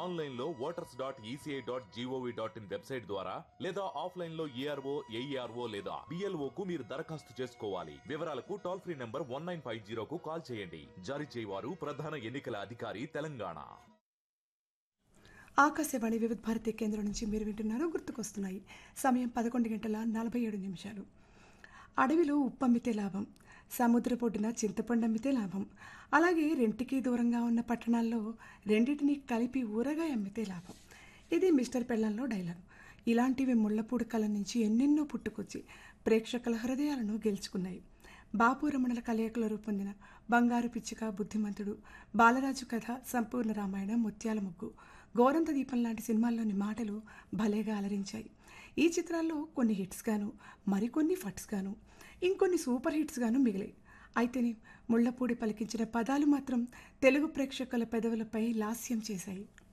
online లో voters dot ECI dot GOV dot in website ద్వారా లేదా ఆఫ్లైన్ లో ఏఆర్ఓ ఏఈఆర్ఓ లేదా బిఎల్ఓ కు మీరు దరఖాస్తు చేసుకోవాలి వివరాలకు toll free number one nine five జీరోకు కాల్ చేయండి జారీ చేయవారు ప్రధాన ఎన్నికల అధికారి తెలంగాణ ఆకాశవాణి వివిధ భారతి కేంద్రం నుంచి మీరు వింటున్నారు గుర్తుకొస్తున్నాయి సమయం పదకొండు గంటల నలభై ఏడు నిమిషాలు అడవిలో ఉప్పమ్మితే లాభం సముద్రపొడ్డున చింతపండు అమ్మితే లాభం అలాగే రెంటికి దూరంగా ఉన్న పట్టణాల్లో రెండింటిని కలిపి ఊరగాయ అమ్మితే లాభం ఇది మిస్టర్ పెళ్ళంలో డైలాగ్ ఇలాంటివి ముళ్ళపూడి కళ నుంచి ఎన్నెన్నో పుట్టుకొచ్చి ప్రేక్షకుల హృదయాలను గెలుచుకున్నాయి బాపు రమణల కలయికలో రూపొందిన బంగారు పిచ్చుక బుద్ధిమంతుడు బాలరాజు కథ సంపూర్ణ రామాయణం ముత్యాల ముగ్గు గోరంత దీపం లాంటి సినిమాల్లోని మాటలు భలేగా అలరించాయి ఈ చిత్రాల్లో కొన్ని హిట్స్ గాను మరికొన్ని ఫట్స్ గాను ఇంకొన్ని సూపర్ హిట్స్ గాను మిగిలాయి అయితేనే ముళ్ళపూడి పలికించిన పదాలు మాత్రం తెలుగు ప్రేక్షకుల పెదవులపై లాస్యం చేశాయి